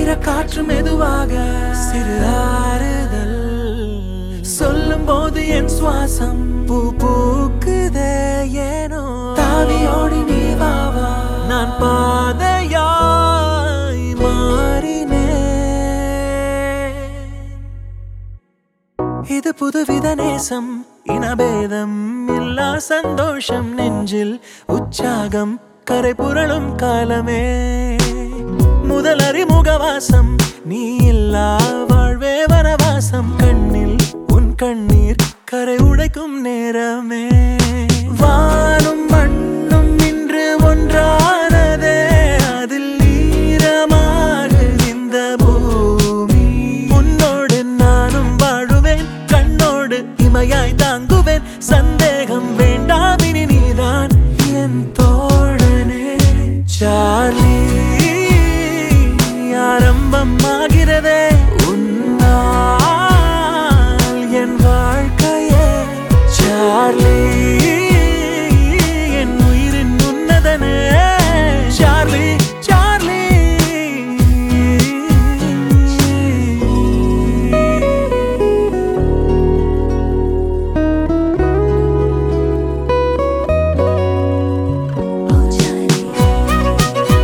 ஈரக்காற்று மெதுவாக சிறு ஆறுதல் சொல்லும் போது என் சுவாசம் பூ பூக்குதே ஏனோ தாவியோடி நீ வாவா நான் பாதையாய் மாறினேன் இது புதுவித நேசம் இனபேதம் இல்லா சந்தோஷம் நெஞ்சில் உற்சாகம் கரை புரளும் காலமே முதல் அறிமுகவாசம் நீ இல்லா வாழ்வே வனவாசம் கண்ணில் உன் கண்ணீர் கரை உடைக்கும் நேரமே வானும் மண்ணும் இன்று ஒன்றானதே அதில் ஈரமாறு இந்த பூமி உன்னோடு நானும் வாழுவேன் கண்ணோடு இமையாய் தாங்குவேன் சந்தேகம் வேண்டாம் இனி நீதான் என் தோழனே சார்லி ஆரம்பம் ஆகிறதே உன்னால் என் வாழ்க்கையே சார்லி என் உயிரின் உன்னதனே சார்லி சார்லி Oh, Charlie.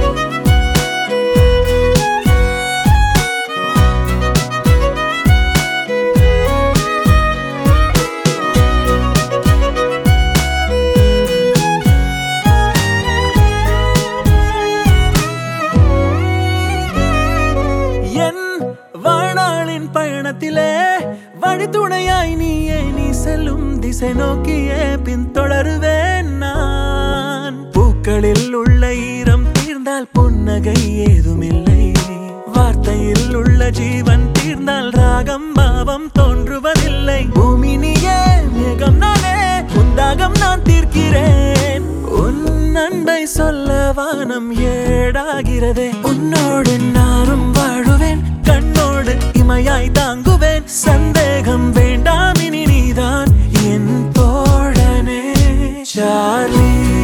என் வாழ்நாளின் பயணத்திலே வழித்துணையாய் நீயே நீ செல்லும் திசை நோக்கியே பின்தொடருவேன் நான் பூக்களில் உள்ள ஈரம் தீர்ந்தால் புன்னகை ஏதுமில்லை வார்த்தையில் உள்ள ஜீவன் தீர்ந்தால் ராகம் பாவம் தோன்றுவதில்லை பூமி நீயே மேகம் நானே உந்தாகம் நான் தீர்க்கிறேன் உன் அன்பை சொல்ல வானம் ஏடாகிறதே உன்னோடு நானும் வாழுவேன் கண்ணோடு இமையாய் தாங்குவேன் சந்தேகம் வேண்டாம் இனி நீதான் என் தோழனே சார்லி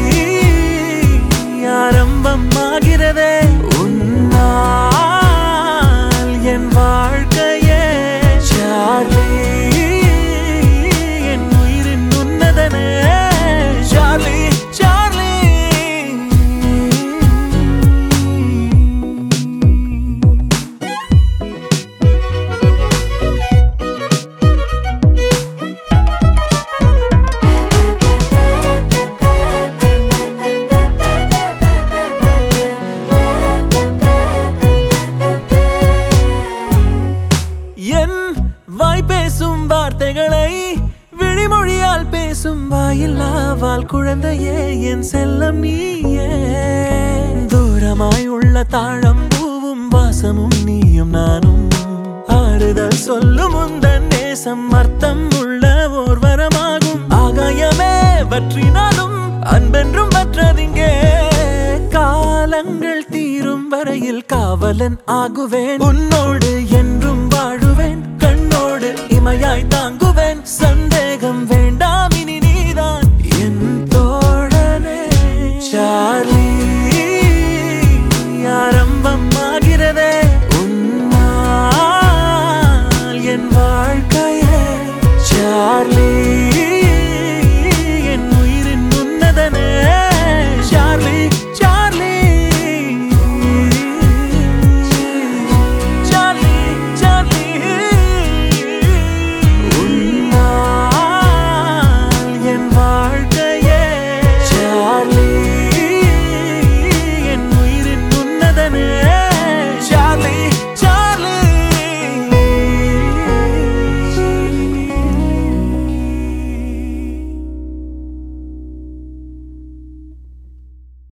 ஆரம்பம் ஆகிறதே உன்னால் என் வாழ்க்கையே சார்லி என் உயிரின் உன்னதனே சார்லி சார்லி என் வாய் பேசும் வார்த்தைகளை விழிமொழியால் பேசும் வாயில்லா வால் குழந்தையே என் செல்லம் நீயே தூரமாய் உள்ள தாழம் பூவும் வாசமும் நீயும் நானும் ஆறுதல் சொல்லும் உந்தன் நேசம் அர்த்தம் உள்ள ஓர் வரமாகும் ஆகாயமே வற்றினாலும் அன்பென்றும் வற்றதிங்கே காலங்கள் தீரும் வரையில் காவலன் ஆகுவேன் உன்னோடு என்றும்